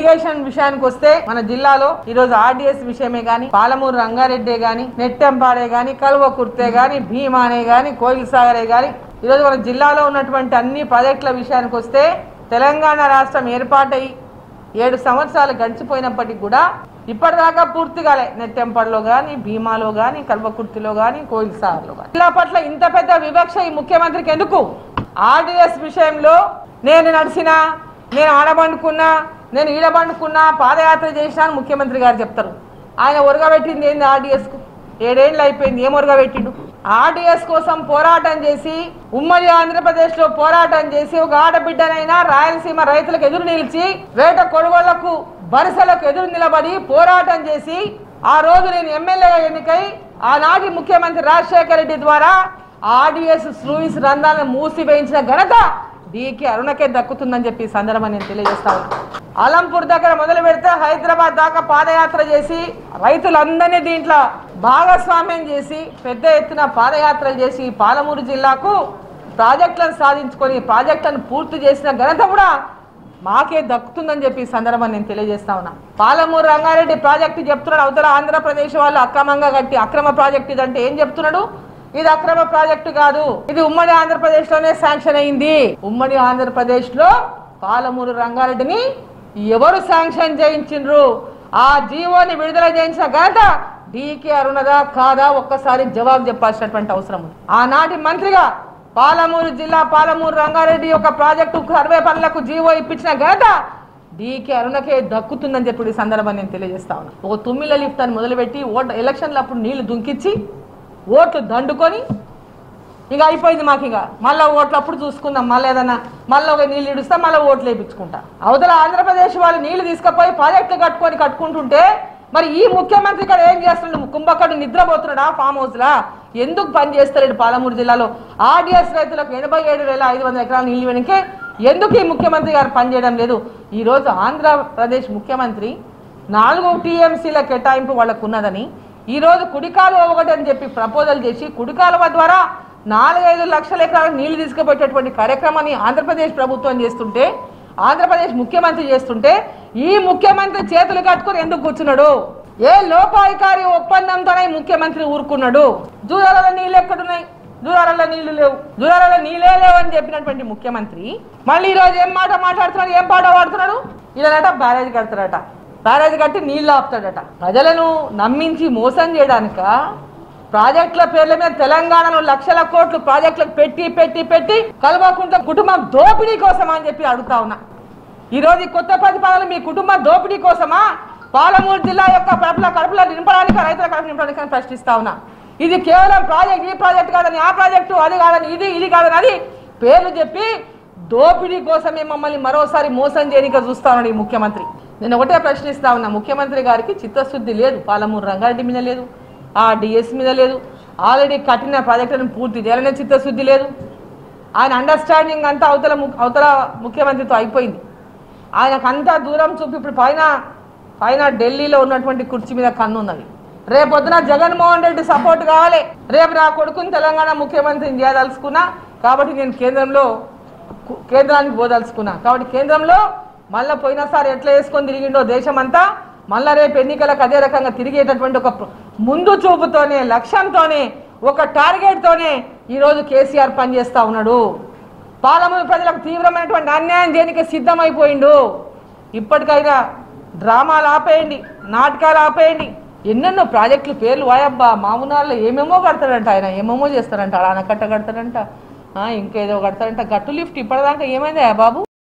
irrigation విషయానికి వస్తే మన జిల్లాలో ఈ రోజు ఆర్డీఎస్ విషయమే గాని పాలమూరు రంగారెడ్డి గాని నెట్టెంపాడే గాని కల్వకుర్తే గాని భీమానే గాని కోయిల్ సాగరే గాని ఈ రోజు మన జిల్లాలో ఉన్నటువంటి అన్ని ప్రాజెక్టుల విషయానికి వస్తే తెలంగాణ రాష్ట్రం ఏర్పాటై ఏడు సంవత్సరాలు గడిచిపోయినప్పటికీ కూడా ఇప్పటిదాకా పూర్తి కాలే నెట్టెంపడలో గాని భీమాలో గాని కల్వకుర్తిలో గాని కోయిల్ సాగర్లో గాని జిల్లా పట్ల ఇంత పెద్ద వివక్ష ఈ ముఖ్యమంత్రికి ఎందుకు ఆర్డీఎస్ విషయంలో నేను నడిచినా నేను ఆడబండుకున్నా నేను ఈడబండుకున్నా పాదయాత్ర చేసినా అని ముఖ్యమంత్రి గారు చెప్తారు ఆయన ఒరగబెట్టింది ఏంది ఆర్డీఎస్ కు ఏడేళ్ళు అయిపోయింది ఏం ఒరగబెట్టిండు ఆర్డీఎస్ కోసం పోరాటం చేసి ఉమ్మడి ఆంధ్రప్రదేశ్ లో పోరాటం చేసి ఒక ఆడబిడ్డనైనా రాయలసీమ రైతులకు ఎదురు నిలిచి వేట కొనుగోళ్లకు బరిసలకు ఎదురు నిలబడి పోరాటం చేసి ఆ రోజు నేను ఎమ్మెల్యేగా ఎన్నికై ఆనాటి ముఖ్యమంత్రి రాజశేఖర రెడ్డి ద్వారా ఆర్డీఎస్ స్లూయిస్ రంధ్రాలను మూసివేయించిన ఘనత డీకే అరుణకే దక్కుతుందని చెప్పి ఈ సందర్భం నేను తెలియజేస్తా ఉన్నాను అలంపూర్ దగ్గర మొదలు పెడితే హైదరాబాద్ దాకా పాదయాత్ర చేసి రైతులందరినీ దీంట్లో భాగస్వామ్యం చేసి పెద్ద ఎత్తున పాదయాత్రలు చేసి పాలమూరు జిల్లాకు ప్రాజెక్టులను సాధించుకొని ప్రాజెక్టులను పూర్తి చేసిన ఘనత కూడా మాకే దక్కుతుందని చెప్పి ఈ సందర్భం నేను తెలియజేస్తా ఉన్నా పాలమూరు రంగారెడ్డి ప్రాజెక్టు చెప్తున్నాడు అవతల ఆంధ్రప్రదేశ్ వాళ్ళు అక్రమంగా కట్టి అక్రమ ప్రాజెక్టు ఇదంటే ఏం చెప్తున్నాడు ఇది అక్రమ ప్రాజెక్టు కాదు ఇది ఉమ్మడి ఆంధ్రప్రదేశ్ లోనే శాంక్షన్ అయింది ఉమ్మడి ఆంధ్రప్రదేశ్ లో పాలమూరు రంగారెడ్డిని ఎవరు శాంక్షన్ చేయించిండ్రు ఆ జీవోని విడుదల చేయించిన ఘనత డీకే అరుణదా కాదా ఒక్కసారి జవాబు చెప్పాల్సినటువంటి అవసరం ఉంది ఆనాటి మంత్రిగా పాలమూరు జిల్లా పాలమూరు రంగారెడ్డి యొక్క ప్రాజెక్టు సర్వే పనులకు జీవో ఇప్పించిన ఘనత డీకే అరుణకే దక్కుతుందని చెప్పి ఈ సందర్భాన్ని నేను తెలియజేస్తా ఉన్నా ఒక తుమ్మిల లిఫ్ట్ అని మొదలుపెట్టి ఓట్ ఎలక్షన్లు అప్పుడు నీళ్లు దుంకిచ్చి ఓట్లు దండుకొని ఇక అయిపోయింది మాకు ఇక మళ్ళీ ఓట్లు అప్పుడు చూసుకుందాం మళ్ళీ ఏదన్నా మళ్ళీ ఒక నీళ్ళు ఇడుస్తా మళ్ళీ ఓట్లు వేయించుకుంటా అవతల ఆంధ్రప్రదేశ్ వాళ్ళు నీళ్లు తీసుకుపోయి ప్రాజెక్టులు కట్టుకొని కట్టుకుంటుంటే మరి ఈ ముఖ్యమంత్రి ఇక్కడ ఏం చేస్తున్నాడు కుంభకడు నిద్రపోతున్నాడా ఫామ్ హౌస్ లా ఎందుకు పని చేస్తలేడు పాలమూరు జిల్లాలో ఆర్డీఎస్ రైతులకు ఎనభై ఏడు వేల ఐదు వందల ఎకరాల నీళ్లు వెనకే ఎందుకు ఈ ముఖ్యమంత్రి గారు పనిచేయడం లేదు ఈ రోజు ఆంధ్రప్రదేశ్ ముఖ్యమంత్రి నాలుగు టీఎంసీల కేటాయింపు వాళ్ళకు ఉన్నదని ఈ రోజు కుడికాలువ ఒకటి అని చెప్పి ప్రపోజల్ చేసి కుడికాలువ ద్వారా నాలుగైదు లక్షల ఎకరాల నీళ్లు తీసుకుపోయేటటువంటి కార్యక్రమాన్ని ఆంధ్రప్రదేశ్ ప్రభుత్వం చేస్తుంటే ఆంధ్రప్రదేశ్ ముఖ్యమంత్రి చేస్తుంటే ఈ ముఖ్యమంత్రి చేతులు కట్టుకొని ఎందుకు కూర్చున్నాడు ఏ లోపాయికారి ఒప్పందంతోనే ఈ ముఖ్యమంత్రి ఊరుకున్నాడు జూరాలలో నీళ్ళు ఎక్కడున్నాయి జూరాలలో నీళ్లు లేవు జూరాలలో నీళ్ళే లేవు అని చెప్పినటువంటి ముఖ్యమంత్రి మళ్ళీ ఈ రోజు ఏం మాట మాట్లాడుతున్నాడు ఏం పాట పాడుతున్నాడు ఇలానట బ్యారేజ్ కడతాడట బ్యారేజ్ కట్టి నీళ్లు ఆపుతాడట ప్రజలను నమ్మించి మోసం చేయడానిక ప్రాజెక్టుల పేర్ల మీద తెలంగాణలో లక్షల కోట్లు ప్రాజెక్టులకు పెట్టి పెట్టి పెట్టి కల్వకుంట్ల కుటుంబం దోపిడీ కోసమా అని చెప్పి అడుగుతా ఉన్నా ఈ రోజు ఈ కొత్త ప్రతిపాదనలు మీ కుటుంబ దోపిడీ కోసమా పాలమూరు జిల్లా యొక్క కడుపుల కడుపులో నింపడానికి రైతుల కడుపు నింపడానికి అని ప్రశ్నిస్తా ఉన్నా ఇది కేవలం ప్రాజెక్ట్ ఈ ప్రాజెక్ట్ కాదని ఆ ప్రాజెక్టు అది కాదని ఇది ఇది కాదని అది పేర్లు చెప్పి దోపిడీ కోసమే మమ్మల్ని మరోసారి మోసం చేయనిక చూస్తా ఉన్నాడు ఈ ముఖ్యమంత్రి నేను ఒకటే ప్రశ్నిస్తా ఉన్నా ముఖ్యమంత్రి గారికి చిత్తశుద్ధి లేదు పాలమూరు రంగారెడ్డి మీద లేదు ఆ డిఎస్ మీద లేదు ఆల్రెడీ కట్టిన ప్రాజెక్టులను పూర్తి చేయాలనే చిత్తశుద్ధి లేదు ఆయన అండర్స్టాండింగ్ అంతా అవతల ము- అవతల ముఖ్యమంత్రితో అయిపోయింది ఆయనకు అంతా దూరం చూపి ఇప్పుడు పైన పైన ఢిల్లీలో ఉన్నటువంటి కుర్చీ మీద కన్ను ఉన్నది రేపొద్దున జగన్మోహన్ రెడ్డి సపోర్ట్ కావాలి రేపు నా కొడుకుని తెలంగాణ ముఖ్యమంత్రిని చేయదలుచుకున్నా కాబట్టి నేను కేంద్రంలో కు- కేంద్రానికి పోదలుచుకున్నా కాబట్టి కేంద్రంలో మళ్ళీ పోయినసారి ఎట్లా వేసుకొని తిరిగిండో దేశమంతా మళ్ళా రేపు ఎన్నికలకు అదే రకంగా తిరిగేటటువంటి ఒక ప్ర- ముందు చూపుతోనే లక్ష్యంతోనే ఒక టార్గెట్తోనే ఈరోజు కేసీఆర్ పనిచేస్తా ఉన్నాడు పాలమూరు ప్రజలకు తీవ్రమైనటువంటి అన్యాయం చేయడానికి సిద్ధమైపోయిండు ఇప్పటికైనా డ్రామాలు ఆపేయండి నాటకాలు ఆపేయండి ఎన్నెన్నో ప్రాజెక్టులు పేర్లు వాయబ్బా మామూనాల్లో ఏమేమో కడతాడంట ఆయన ఏమేమో చేస్తాడంట ఆనకట్ట కడతాడంట ఆ, ఇంకేదో కడతాడంట గట్టు లిఫ్ట్ ఇప్పటిదాకా ఏమైందా బాబు